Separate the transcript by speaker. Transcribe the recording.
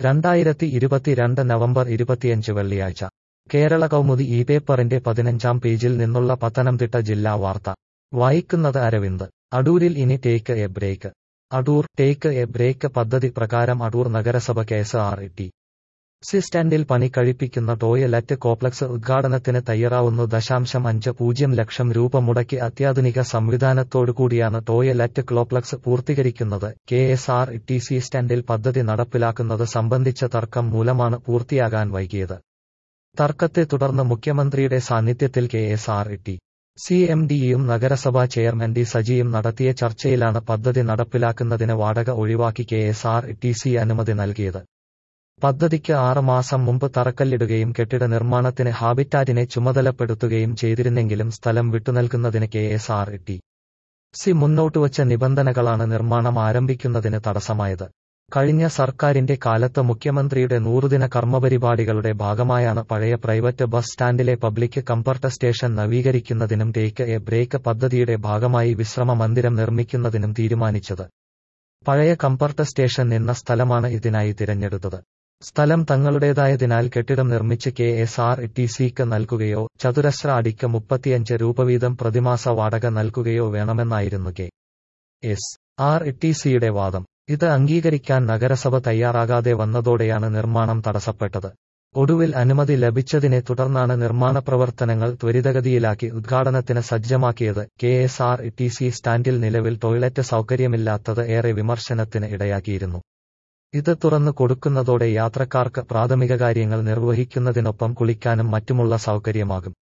Speaker 1: രണ്ടായിരത്തി ഇരുപത്തിരണ്ട് നവംബർ ഇരുപത്തിയഞ്ച് വെള്ളിയാഴ്ച കേരള കൗമുദി ഈ പേപ്പറിന്റെ പതിനഞ്ചാം പേജിൽ നിന്നുള്ള പത്തനംതിട്ട ജില്ലാ വാർത്ത വായിക്കുന്നത് അരവിന്ദ് അടൂരിൽ ഇനി take a break Adoor take a break പദ്ധതി പ്രകാരം അടൂർ നഗരസഭ കേസ് ആർ ടി സി സ്റ്റാൻഡിൽ പണി കഴിപ്പിക്കുന്ന ടോയ്ലറ്റ് കോംപ്ലക്സ് ഉദ്ഘാടനത്തിന് തയ്യാറാവുന്നു ദശാംശം അഞ്ച് പൂജ്യം ലക്ഷം രൂപ മുടക്കി അത്യാധുനിക സംവിധാനത്തോടുകൂടിയാണ് ടോയ്ലറ്റ് കോംപ്ലക്സ് പൂർത്തീകരിക്കുന്നത് K S R T C സ്റ്റാൻഡിൽ പദ്ധതി നടപ്പിലാക്കുന്നത് സംബന്ധിച്ച തർക്കം മൂലമാണ് പൂർത്തിയാകാൻ വൈകിയത് തർക്കത്തെ തുടർന്ന് മുഖ്യമന്ത്രിയുടെ സാന്നിധ്യത്തിൽ K S R T C M ഡിയും നഗരസഭാ ചെയർമാൻ ഡി സജിയും നടത്തിയ ചർച്ചയിലാണ് പദ്ധതി നടപ്പിലാക്കുന്നതിന് വാടക ഒഴിവാക്കി K S R T C അനുമതി നൽകിയത് പദ്ധതിക്ക് ആറ് മാസം മുമ്പ് തറക്കല്ലിടുകയും കെട്ടിട നിർമ്മാണത്തിന് ഹാബിറ്റാറ്റിനെ ചുമതലപ്പെടുത്തുകയും ചെയ്തിരുന്നെങ്കിലും സ്ഥലം വിട്ടുനൽകുന്നതിന് K S R T C മുന്നോട്ടുവച്ച നിബന്ധനകളാണ് നിർമ്മാണം ആരംഭിക്കുന്നതിന് തടസ്സമായത് കഴിഞ്ഞ സർക്കാരിന്റെ കാലത്ത് മുഖ്യമന്ത്രിയുടെ നൂറുദിന കർമ്മപരിപാടികളുടെ ഭാഗമായാണ് പഴയ പ്രൈവറ്റ് ബസ് സ്റ്റാൻഡിലെ പബ്ലിക് കംഫർട്ട് സ്റ്റേഷൻ നവീകരിക്കുന്നതിനും ടേക്ക് എ ബ്രേക്ക് പദ്ധതിയുടെ ഭാഗമായി വിശ്രമ മന്ദിരം നിർമ്മിക്കുന്നതിനും തീരുമാനിച്ചത് പഴയ കംഫർട്ട് സ്റ്റേഷൻ നിന്ന സ്ഥലമാണ് ഇതിനായി തിരഞ്ഞെടുത്തത് സ്ഥലം തങ്ങളുടേതായതിനാൽ കെട്ടിടം നിർമ്മിച്ച് കെ എസ് ആർ ടി സിക്ക് നൽകുകയോ ചതുരശ്ര അടിക്ക് മുപ്പത്തിയഞ്ച് രൂപ വീതം പ്രതിമാസ വാടക നൽകുകയോ വേണമെന്നായിരുന്നു കെ എസ് ആർ ടി സിയുടെ വാദം ഇത് അംഗീകരിക്കാൻ നഗരസഭ തയ്യാറാകാതെ വന്നതോടെയാണ് നിർമ്മാണം തടസ്സപ്പെട്ടത് ഒടുവിൽ അനുമതി ലഭിച്ചതിനെ തുടർന്നാണ് നിർമ്മാണ പ്രവർത്തനങ്ങൾ ത്വരിതഗതിയിലാക്കി ഉദ്ഘാടനത്തിന് സജ്ജമാക്കിയത് K S R T C സ്റ്റാൻഡിൽ നിലവിൽ ടോയ്ലറ്റ് സൗകര്യമില്ലാത്തത് ഏറെ വിമർശനത്തിന് ഇടയാക്കിയിരുന്നു ഇത് തുറന്നു കൊടുക്കുന്നതോടെ യാത്രക്കാർക്ക് പ്രാഥമിക കാര്യങ്ങൾ നിർവഹിക്കുന്നതിനൊപ്പം കുളിക്കാനും മറ്റുമുള്ള സൗകര്യമാകും